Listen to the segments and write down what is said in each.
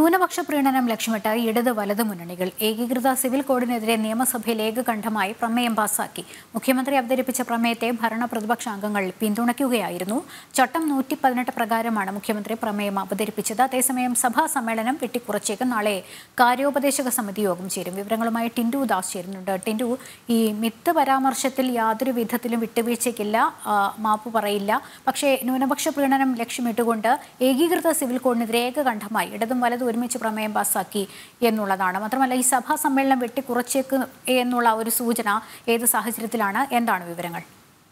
ന്യൂനപക്ഷ പ്രീണനം ലക്ഷ്യമിട്ട് ഇടത് വലത് മുന്നണികൾ ഏകീകൃത സിവിൽ കോഡിനെതിരെ നിയമസഭയിൽ ഏകകണ്ഠമായി പ്രമേയം പാസാക്കി മുഖ്യമന്ത്രി അവതരിപ്പിച്ച പ്രമേയത്തെ ഭരണ പ്രതിപക്ഷ അംഗങ്ങൾ പിന്തുണയ്ക്കുകയായിരുന്നു ചട്ടം നൂറ്റി പതിനെട്ട് പ്രകാരമാണ് മുഖ്യമന്ത്രി പ്രമേയം അവതരിപ്പിച്ചത് അതേസമയം സഭാ സമ്മേളനം വെട്ടിക്കുറച്ചേക്ക് നാളെ കാര്യോപദേശക സമിതി യോഗം ചേരും വിവരങ്ങളുമായി ടിൻഡു ദാസ് ചേരുന്നുണ്ട് ടിൻഡു ഈ മിത്ത് പരാമർശത്തിൽ യാതൊരു വിധത്തിലും വിട്ടുവീഴ്ചയ്ക്കില്ല ആ, മാപ്പ് പറയില്ല പക്ഷേ ന്യൂനപക്ഷ പ്രീണനം ലക്ഷ്യമിട്ടുകൊണ്ട് ഏകീകൃത സിവിൽ കോഡിനെതിരെ ഏകകണ്ഠമായി ഇടതും വലതും ഒരുമിച്ച് പ്രമേയം പാസാക്കി എന്നുള്ളതാണ് മാത്രമല്ല ഈ സഭാ സമ്മേളനം വെട്ടിക്കുറച്ചേക്ക് എന്നുള്ള ഒരു സൂചന ഏത് സാഹചര്യത്തിലാണ് എന്താണ് വിവരങ്ങൾ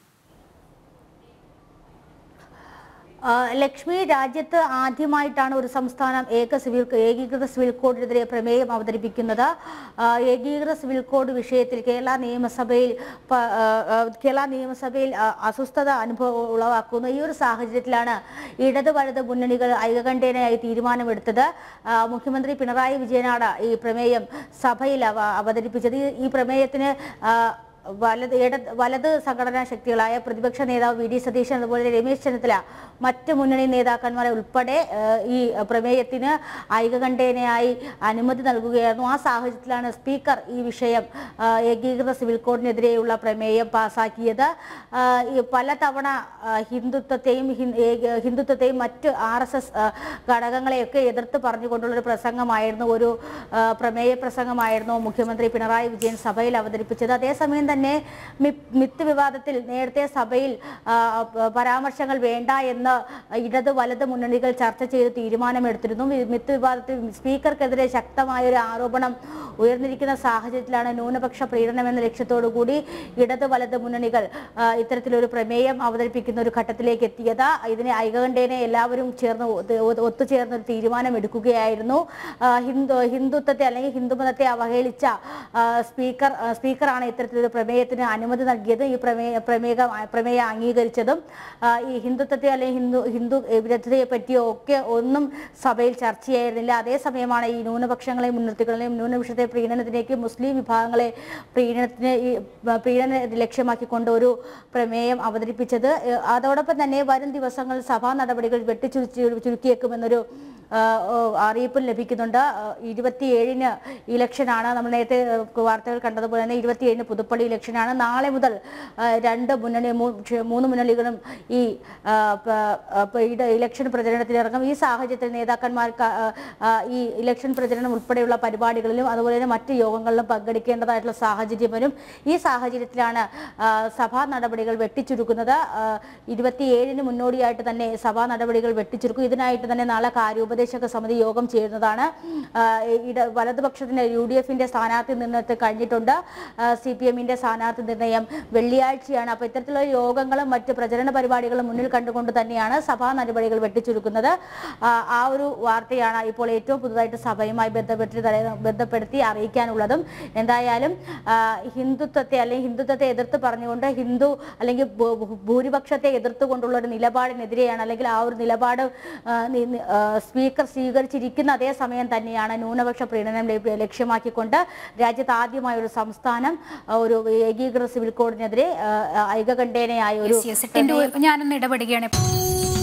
ആ, ലക്ഷ്മി രാജ്യത്ത് ആദ്യമായിട്ടാണ് ഒരു സംസ്ഥാനം ഏക സിവിൽ ഏകീകൃത സിവിൽ കോഡിനെതിരെ പ്രമേയം അവതരിപ്പിക്കുന്നത് ആ, ഏകീകൃത സിവിൽ കോഡ് വിഷയത്തിൽ കേരള നിയമസഭയിൽ പ- ആ, ആ, കേരള നിയമസഭയിൽ ആ, അസ്വസ്ഥത അനുഭവം ഉളവാക്കുന്ന ഈ ഒരു സാഹചര്യത്തിലാണ് ഇടത് വലത് മുന്നണികൾ ഐകകണ്ഠേനയായി തീരുമാനമെടുത്തത് ആ, മുഖ്യമന്ത്രി പിണറായി വിജയനാണ് ഈ പ്രമേയം സഭയിൽ അവ- അവതരിപ്പിച്ചത് ഈ- ഈ പ്രമേയത്തിന് ആ, വലത് ഇട വലത് സംഘടനാ ശക്തികളായ പ്രതിപക്ഷ നേതാവ് വി ഡി സതീശൻ അതുപോലെ രമേശ് ചെന്നിത്തല മറ്റ് മുന്നണി നേതാക്കന്മാരെ ഉൾപ്പെടെ ഏഹ്, ഈ പ്രമേയത്തിന് ഐകകണ്ഠേനയായി അനുമതി നൽകുകയായിരുന്നു ആ സാഹചര്യത്തിലാണ് സ്പീക്കർ ഈ വിഷയം ആ, ഏകീകൃത സിവിൽ കോഡിനെതിരെയുള്ള പ്രമേയം പാസാക്കിയത് ആ, ഈ പലതവണ ആ, ഹിന്ദുത്വത്തെയും ഹിൻ- ഏക- ഹിന്ദുത്വത്തെയും മറ്റ് ആർ എസ് എസ് ഘടകങ്ങളെയൊക്കെ എതിർത്ത് പറഞ്ഞുകൊണ്ടുള്ള ഒരു പ്രസംഗമായിരുന്നു ഒരു ആ, പ്രമേയ പ്രസംഗമായിരുന്നു മുഖ്യമന്ത്രി പിണറായി വിജയൻ സഭയിൽ അവതരിപ്പിച്ചത് അതേസമയം തന്നെ മി- മിത്ത് വിവാദത്തിൽ നേരത്തെ സഭയിൽ ആ, പ- പരാമർശങ്ങൾ വേണ്ട എന്ന് ഇടത് വലത് മുന്നണികൾ ചർച്ച ചെയ്ത് തീരുമാനമെടുത്തിരുന്നു വി- മിത്ത് വിവാദത്തിൽ സ്പീക്കർക്കെതിരെ ശക്തമായ ഒരു ആരോപണം ഉയർന്നിരിക്കുന്ന സാഹചര്യത്തിലാണ് ന്യൂനപക്ഷ പ്രീണനം എന്ന ലക്ഷ്യത്തോടു കൂടി ഇടത് വലത് മുന്നണികൾ ആ, ഇത്തരത്തിലൊരു പ്രമേയം അവതരിപ്പിക്കുന്ന ഒരു ഘട്ടത്തിലേക്ക് എത്തിയത് ഇതിനെ ഐകകണ്ഠേനെ എല്ലാവരും ചേർന്ന് ഒത്ത് ഒത്ത് ഒത്തുചേർന്ന് ഒരു തീരുമാനം എടുക്കുകയായിരുന്നു ആ, ഹിന്ദു ഹിന്ദുത്വത്തെ അല്ലെങ്കിൽ ഹിന്ദുമതത്തെ അവഹേളിച്ച ആ, സ്പീക്കർ ആ, സ്പീക്കറാണ് ഇത്തരത്തിലൊരു പ്രമേയത്തിന് അനുമതി നൽകിയത് ഈ പ്രമേയ പ്രമേയ പ്രമേയം അംഗീകരിച്ചതും ആ, ഈ ഹിന്ദുത്വത്തെ അല്ലെങ്കിൽ ഹിന്ദു ഹിന്ദു വിരുദ്ധതയെ പറ്റിയോ ഒക്കെ ഒന്നും സഭയിൽ ചർച്ചയായിരുന്നില്ല അതേസമയമാണ് ഈ ന്യൂനപക്ഷങ്ങളെ മുൻനിർത്തിക്കൊള്ളുകയും ന്യൂനപക്ഷത്തെ പ്രീണനത്തിലേക്ക് മുസ്ലിം വിഭാഗങ്ങളെ പ്രീണനത്തിന് ഈ പ്രീണന ലക്ഷ്യമാക്കിക്കൊണ്ട് ഒരു പ്രമേയം അവതരിപ്പിച്ചത് ഏഹ് അതോടൊപ്പം തന്നെ വരും ദിവസങ്ങളിൽ സഭാ നടപടികൾ വെട്ടിച്ചുരുക്കി ചുരുക്കിയേക്കുമെന്നൊരു ആ, ഓ, അറിയിപ്പും ലഭിക്കുന്നുണ്ട് ആ, ഇരുപത്തിയേഴിന് ഇലക്ഷനാണ് നമ്മൾ നേരത്തെ ഏഹ്, വാർത്തകൾ കണ്ടതുപോലെ തന്നെ ഇരുപത്തിയേഴിന് പുതുപ്പള്ളി ഇലക്ഷനാണ് നാളെ മുതൽ ആ, രണ്ട് മുന്നണി മൂ- ക്ഷേ- മൂന്ന് മുന്നണികളും ഈ ആ, പ- ആ, പ- ഇട- ഇലക്ഷൻ പ്രചരണത്തിനിറങ്ങും ഈ സാഹചര്യത്തിൽ നേതാക്കന്മാർക്ക് ആ, ആ, ഈ ഇലക്ഷൻ പ്രചരണം ഉൾപ്പെടെയുള്ള പരിപാടികളിലും അതുപോലെ തന്നെ മറ്റ് യോഗങ്ങളിലും പങ്കെടുക്കേണ്ടതായിട്ടുള്ള സാഹചര്യം വരും ഈ സാഹചര്യത്തിലാണ് ആ, സഭാ നടപടികൾ വെട്ടിച്ചുരുക്കുന്നത് ആ, ഇരുപത്തിയേഴിന് മുന്നോടിയായിട്ട് തന്നെ സഭാ നടപടികൾ വെട്ടിച്ചുരുക്കും ഇതിനായിട്ട് തന്നെ നാളെ കാര്യോപദേശക സമിതി യോഗം ചേരുന്നതാണ് ആ, ഇട വലതുപക്ഷത്തിന്റെ യു ഡി എഫിന്റെ സ്ഥാനാർത്ഥി നിർണയത്തിൽ കഴിഞ്ഞിട്ടുണ്ട് സി പി എമ്മിന്റെ സ്ഥാനാർത്ഥി നിർണയം വെള്ളിയാഴ്ചയാണ് അപ്പോൾ ഇത്തരത്തിലുള്ള യോഗങ്ങളും മറ്റ് പ്രചരണ പരിപാടികളും മുന്നിൽ കണ്ടുകൊണ്ട് തന്നെയാണ് സഭാ നടപടികൾ വെട്ടിച്ചുരുക്കുന്നത് ആ, ആ ഒരു വാർത്തയാണ് ഇപ്പോൾ ഏറ്റവും പുതുതായിട്ട് സഭയുമായി ബന്ധപ്പെട്ട് തല- ബന്ധപ്പെടുത്തി അറിയിക്കാനുള്ളതും എന്തായാലും ആ, ഹിന്ദുത്വത്തെ അല്ലെങ്കിൽ ഹിന്ദുത്വത്തെ എതിർത്ത് പറഞ്ഞുകൊണ്ട് ഹിന്ദു അല്ലെങ്കിൽ ഭൂ- ഭൂ- ഭൂരിപക്ഷത്തെ എതിർത്തുകൊണ്ടുള്ള ഒരു നിലപാടിനെതിരെയാണ് അല്ലെങ്കിൽ ആ ഒരു നിലപാട് ആ, നി- നി- ആ, സ്പീക്കർ സ്വീകരിച്ചിരിക്കുന്ന അതേ സമയം തന്നെയാണ് ന്യൂനപക്ഷ പ്രീണനം ലഭ്യ- ലക്ഷ്യമാക്കിക്കൊണ്ട് രാജ്യത്ത് ആദ്യമായ ഒരു സംസ്ഥാനം ആ, ഒരു ഏകീകൃത സിവിൽ കോഡിനെതിരെ ആ, ഐകകണ്ഠേനയായ ഒരു യെസ് യെസ് ടിൻഡു ഞാനൊന്ന് ഇടപെടുകയാണ്